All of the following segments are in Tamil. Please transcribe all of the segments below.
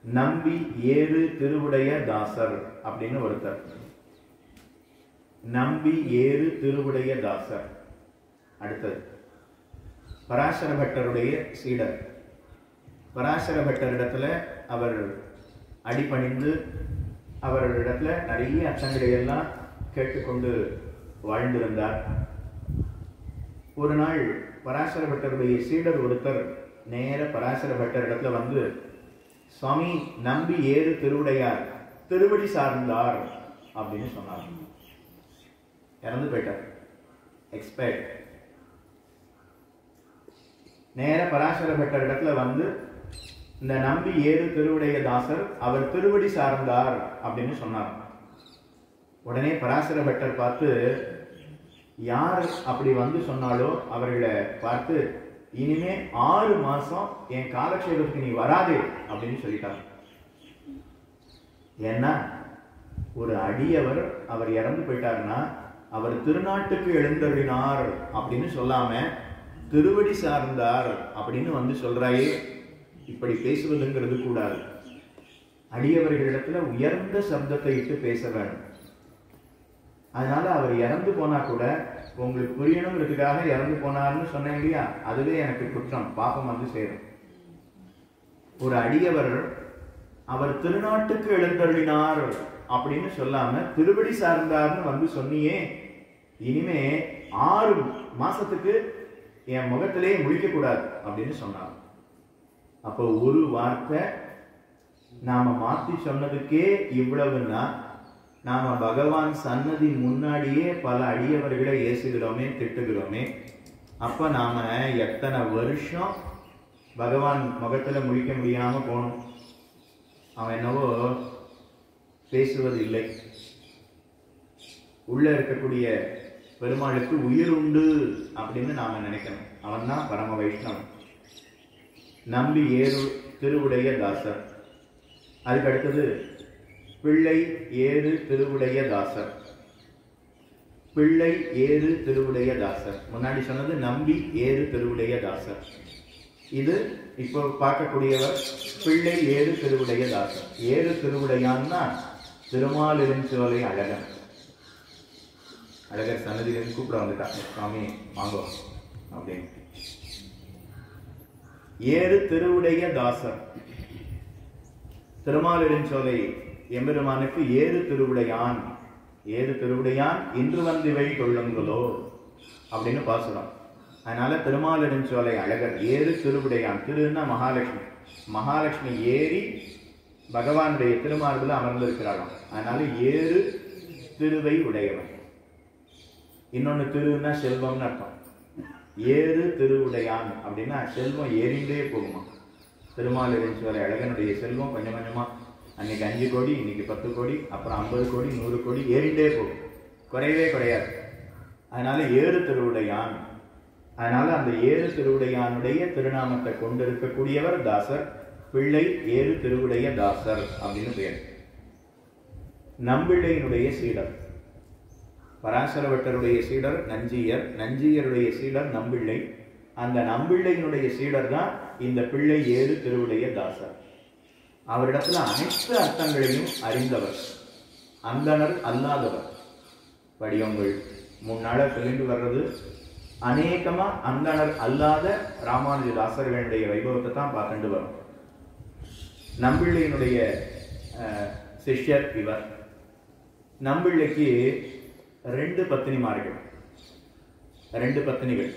நம்பி ஏறு திருவுடைய தாசர் அப்படின்னு ஒருத்தர் நம்பி ஏறு திருவுடைய தாசர் அடுத்தது பராசர பட்டருடைய சீடர் பராசர பட்டரிடத்துல அவர் அடிபணிந்து அவரிடத்துல நிறைய அச்சங்களை எல்லாம் கேட்டுக்கொண்டு வாழ்ந்திருந்தார் ஒரு நாள் பராசர பட்டருடைய சீடர் ஒருத்தர் நேர பராசர பட்டர் இடத்துல வந்து சுவாமி நம்பி ஏறு திருவுடையார் திருவடி சார்ந்தார் அப்படின்னு சொன்னார் இறந்து போயிட்டார் எக்ஸ்பயர்ட் நேர பராசர பட்டர் இடத்துல வந்து இந்த நம்பி ஏறு திருவுடைய தாசர் அவர் திருவடி சார்ந்தார் அப்படின்னு சொன்னார் உடனே பராசர பட்டர் பார்த்து யார் அப்படி வந்து சொன்னாலோ அவர்களை பார்த்து இனிமே ஆறு மாசம் என் காலக்ஷேபத்துக்கு நீ வராதே அப்படின்னு சொல்லிட்டாங்க ஏன்னா ஒரு அடியவர் அவர் இறந்து போயிட்டாருன்னா அவர் திருநாட்டுக்கு எழுந்தருளினார் அப்படின்னு சொல்லாம திருவடி சார்ந்தார் அப்படின்னு வந்து சொல்றாயே இப்படி பேசுவதுங்கிறது கூடாது அடியவர்களிடத்துல உயர்ந்த சப்தத்தை இட்டு பேச வேண்டும் அதனால அவர் இறந்து போனா கூட உங்களுக்கு புரியணுங்கிறதுக்காக இறந்து போனார்னு சொன்னேன் இல்லையா அதுவே எனக்கு குற்றம் பாப்பம் வந்து சேரும் ஒரு அடியவர் அவர் திருநாட்டுக்கு எழுந்தருளினார் அப்படின்னு சொல்லாம திருவடி சார்ந்தார்னு வந்து சொன்னியே இனிமே ஆறு மாசத்துக்கு என் முகத்திலே முழிக்க கூடாது அப்படின்னு சொன்னார் அப்போ ஒரு வார்த்தை நாம மாத்தி சொன்னதுக்கே இவ்வளவுன்னா நாம பகவான் சன்னதி முன்னாடியே பல அடியவர்களை ஏசுகிறோமே திட்டுகிறோமே அப்ப நாம எத்தனை வருஷம் பகவான் முகத்துல முழிக்க முடியாம போனோம் அவன் என்னவோ பேசுவது இல்லை உள்ள இருக்கக்கூடிய பெருமாளுக்கு உயிர் உண்டு அப்படின்னு நாம நினைக்கணும் அவன் தான் பரம வைஷ்ணவன் நம்பி ஏறு திருவுடைய தாசர் அதுக்கு அடுத்தது பிள்ளை ஏறு திருவுடைய தாசர் பிள்ளை ஏறு திருவுடைய தாசர் முன்னாடி சொன்னது நம்பி ஏறு திருவுடைய தாசர் இது இப்போ பார்க்கக்கூடியவர் பிள்ளை ஏறு திருவுடைய தாசர் ஏறு திருவுடையான்னா திருமாலிருஞ்சோலை அழகன் அழகர் சன்னதியிலிருந்து கூப்பிட வந்துட்டாங்க சுவாமி வாங்கோ அப்படின்னு ஏறு திருவுடைய தாசர் திருமாலிருஞ்சோலை எம்பெருமானுக்கு ஏறு திருவுடையான் ஏறு திருவுடையான் இன்று வந்து இவை கொள்ளுங்களோ அப்படின்னு பாசுறோம் அதனால திருமாலிருஞ்சோலை அழகர் ஏறு திருவுடையான் திருன்னா மகாலட்சுமி மகாலட்சுமி ஏறி பகவானுடைய திருமார்பில் அமர்ந்திருக்கிறாளாம் அதனால ஏறு திருவை உடையவன் இன்னொன்னு திருன்னா செல்வம்னு அர்த்தம் ஏறு திருவுடையான் அப்படின்னா செல்வம் ஏறிண்டே போகுமா திருமாலிருஞ்சோலை அழகனுடைய செல்வம் கொஞ்சம் கொஞ்சமா அன்னைக்கு அஞ்சு கோடி இன்னைக்கு பத்து கோடி அப்புறம் ஐம்பது கோடி நூறு கோடி ஏறிண்டே போகும் குறையவே குறையாது அதனால ஏறு திருவுடையான் அதனால அந்த ஏறு திருவுடையானுடைய திருநாமத்தை கொண்டிருக்கக்கூடியவர் தாசர் பிள்ளை ஏறு திருவுடைய தாசர் அப்படின்னு பெயர் நம்பிள்ளையினுடைய சீடர் பராசரவட்டருடைய சீடர் நஞ்சியர் நஞ்சியருடைய சீடர் நம்பிள்ளை அந்த நம்பிள்ளையினுடைய சீடர் தான் இந்த பிள்ளை ஏறு திருவுடைய தாசர் அவரிடத்துல அனைத்து அர்த்தங்களையும் அறிந்தவர் அந்தனர் அல்லாதவர் வடிவங்கள் முன்னால சொல்லிட்டு வர்றது அநேகமா அந்தனர் அல்லாத ராமானுஜ தாசர்களுடைய வைபவத்தை தான் பார்த்துட்டு வரும் நம்பிள்ளையினுடைய அஹ், சிஷ்யர் இவர் நம்பிள்ளைக்கு ரெண்டு பத்தினிமார்கள் ரெண்டு பத்தினிகள்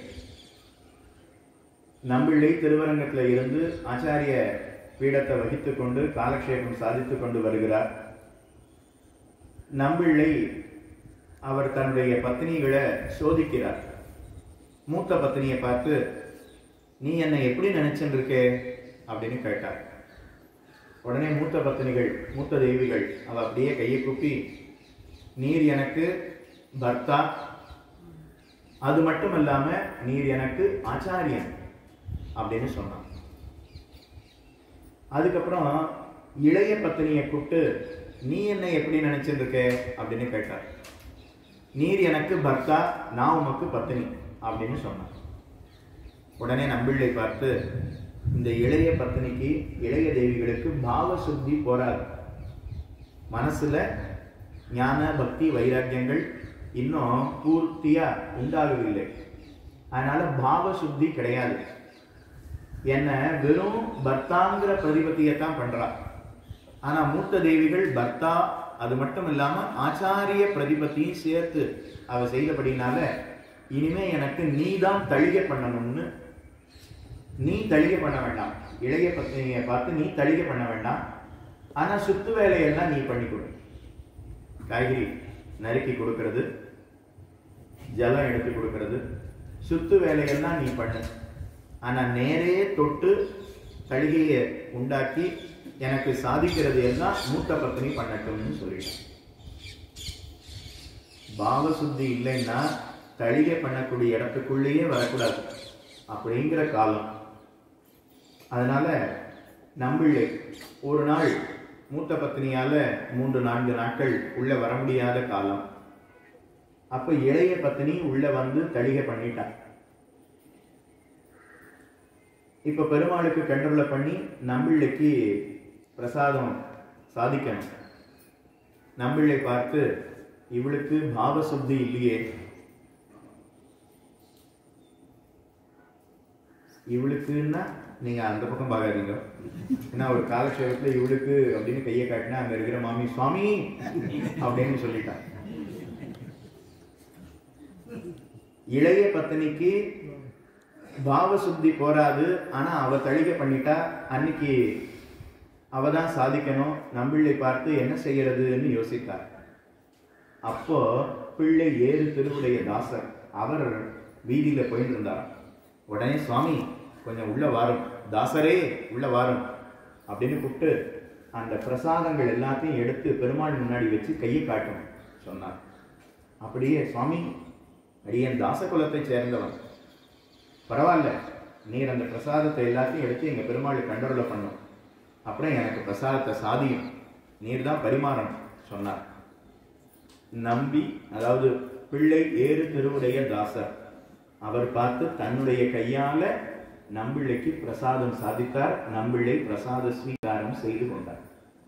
நம்பிள்ளை திருவரங்கத்துல இருந்து ஆச்சாரிய பீடத்தை வகித்துக் கொண்டு காலக்ஷேபம் சாதித்துக் கொண்டு வருகிறார் நம்பிள்ளை அவர் தன்னுடைய பத்தினிகளை சோதிக்கிறார் மூத்த பத்தினியை பார்த்து நீ என்னை எப்படி நினைச்சுட்டு இருக்கே அப்படின்னு கேட்டார் உடனே மூத்த பத்தினிகள் மூத்த தெய்விகள் அவ அப்படியே கையை குப்பி நீர் எனக்கு பர்த்தா அது மட்டும் இல்லாம நீர் எனக்கு ஆச்சாரியன் அப்படின்னு சொன்னான் அதுக்கப்புறம் இளைய பத்தினியை கூப்பிட்டு நீ என்னை எப்படி நினைச்சிட்டு இருக்க அப்படின்னு கேட்டார் நீர் எனக்கு பர்த்தா நான் உமக்கு பத்தினி அப்படின்னு சொன்னான் உடனே நம்பிள்ளை பார்த்து இந்த இளைய பத்தினிக்கு இளைய தேவிகளுக்கு பாவ சுத்தி போராது மனசுல ஞான பக்தி வைராக்கியங்கள் இன்னும் பூர்த்தியா உண்டாகவில்லை அதனால பாவ சுத்தி கிடையாது என்ன வெறும் பர்த்தாங்கிற பிரதிபத்தியை தான் பண்றா ஆனா மூத்த தேவிகள் பர்த்தா அது மட்டும் இல்லாம ஆச்சாரிய பிரதிபத்தியும் சேர்த்து அவ செய்தபடினால இனிமே எனக்கு நீ தான் தழிகை பண்ணணும்னு நீ தழிகை பண்ண வேண்டாம் இளைய பத்னியை பார்த்து நீ தழிகை பண்ண வேண்டாம் ஆனா சுத்து வேலையெல்லாம் நீ பண்ணி கொடு காய்கறி நறுக்கி கொடுக்கறது ஜலம் எடுத்து கொடுக்கறது சுத்து வேலையெல்லாம் நீ பண்ணு ஆனா நேரே தொட்டு தளிகையை உண்டாக்கி எனக்கு சாதிக்கிறது எல்லாம் மூத்த பத்தினி பண்ணட்டும்னு சொல்லிட்டேன் பாவ சுத்தி இல்லைன்னா தளிகை பண்ணக்கூடிய இடத்துக்குள்ளேயே வரக்கூடாது அப்படிங்கிற காலம் அதனால நம்பிள்ளை ஒரு நாள் மூத்த பத்தினியால மூன்று நான்கு நாட்கள் உள்ள வர முடியாத காலம் அப்ப இளைய பத்தினி உள்ள வந்து தளிகை பண்ணிட்டான் இப்ப பெருமாளுக்கு கண்டருளை பண்ணி நம்பிள்ளைக்கு பிரசாதம் சாதிக்கணும் நம்பிள்ளை பார்த்து இவளுக்கு பாவ சுத்தி இல்லையே இவளுக்குன்னா நீங்க அந்த பக்கம் பார்க்காதீங்க ஏன்னா ஒரு காலக்ஷேபத்துல இவளுக்கு அப்படின்னு கையை காட்டினா அங்க இருக்கிற மாமி சுவாமி அப்படின்னு சொல்லிட்டான் இளைய பத்தினிக்கு பாவ சுத்தி போராது ஆனா அவ தழிகை பண்ணிட்டா அன்னைக்கு அவ தான் சாதிக்கணும் நம்பிள்ளை பார்த்து என்ன செய்யறதுன்னு யோசித்தார் அப்போ பிள்ளை ஏறு திருவுடைய தாசர் அவர் வீதியில போயிட்டு இருந்தார் உடனே சுவாமி கொஞ்சம் உள்ள வாரும் தாசரே உள்ள வாரும் அப்படின்னு கூப்பிட்டு அந்த பிரசாதங்கள் எல்லாத்தையும் எடுத்து பெருமாள் முன்னாடி வச்சு கையை காட்டும் சொன்னார் அப்படியே சுவாமி அடியன் தாச குலத்தை சேர்ந்தவன் பரவாயில்ல நீர் அந்த பிரசாதத்தை எல்லாத்தையும் எடுத்து எங்க பெருமாள் கண்டருள பண்ணும் அப்புறம் எனக்கு பிரசாதத்தை சாதியும் நீர் தான் பரிமாறணும் சொன்னார் நம்பி அதாவது பிள்ளை ஏறு திருவுடைய தாசர் அவர் பார்த்து தன்னுடைய கையால நம்பிள்ளைக்கு பிரசாதம் சாதித்தார் நம்பிள்ளை பிரசாத ஸ்வீகாரம் செய்து கொண்டார்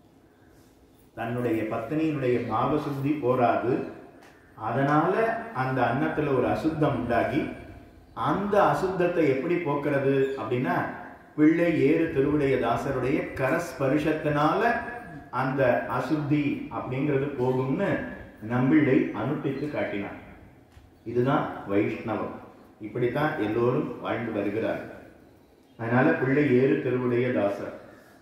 தன்னுடைய பத்தினியினுடைய பாவசுத்தி போராது அதனால அந்த அன்னத்துல ஒரு அசுத்தம் உண்டாகி அந்த அசுத்தத்தை எப்படி போக்குறது அப்படின்னா பிள்ளை ஏறு திருவுடைய தாசருடைய கரஸ்பரிஷத்தினால அந்த அசுத்தி அப்படிங்கிறது போகும்னு நம்பிள்ளை அனுட்டித்து காட்டினார் இதுதான் வைஷ்ணவம் இப்படித்தான் எல்லோரும் வாழ்ந்து வருகிறார் அதனால பிள்ளை ஏறு திருவுடைய தாசர்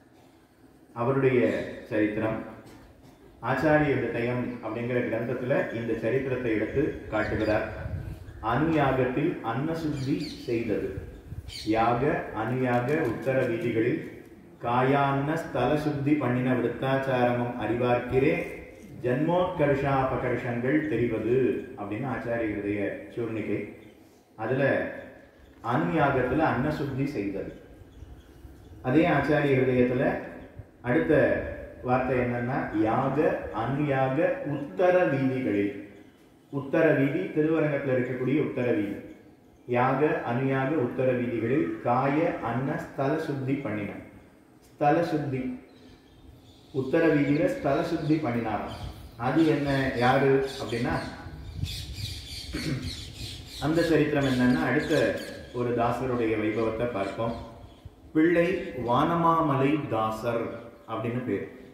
அவருடைய சரித்திரம் ஆச்சாரிய விடயம் அப்படிங்கிற கிரந்தத்துல இந்த சரித்திரத்தை எடுத்து காட்டுகிறார் அனுயாகத்தில் அன்னசுத்தி செய்தது யாக அனுயாக உத்தர வீதிகளில் காயான்ன ஸ்தல சுத்தி பண்ணின விருத்தாச்சாரமும் அறிவார்க்கிறே ஜன்மோத்கர்ஷாபகர்ஷங்கள் தெரிவது அப்படின்னு ஆச்சாரியருடைய சூர்ணிகை அதுல அனுயாகத்துல அன்னசுத்தி செய்தது அதே ஆச்சாரிய ஹிருதயத்துல அடுத்த வார்த்தை என்னன்னா யாக அனுயாக உத்தர வீதிகளில் உத்தர வீதி திருவரங்கத்தில் இருக்கக்கூடிய உத்தர வீதி யாக அனுயாக உத்தர வீதிகளில் காய அன்ன ஸ்தல சுத்தி பண்ணின ஸ்தல சுத்தி உத்தர வீதியில ஸ்தல சுத்தி பண்ணினாராம் அது என்ன யாரு அப்படின்னா அந்த சரித்திரம் என்னன்னா அடுத்த ஒரு தாசருடைய வைபவத்தை பார்ப்போம் பிள்ளை வானமாமலை தாசர் அப்படின்னு பேர்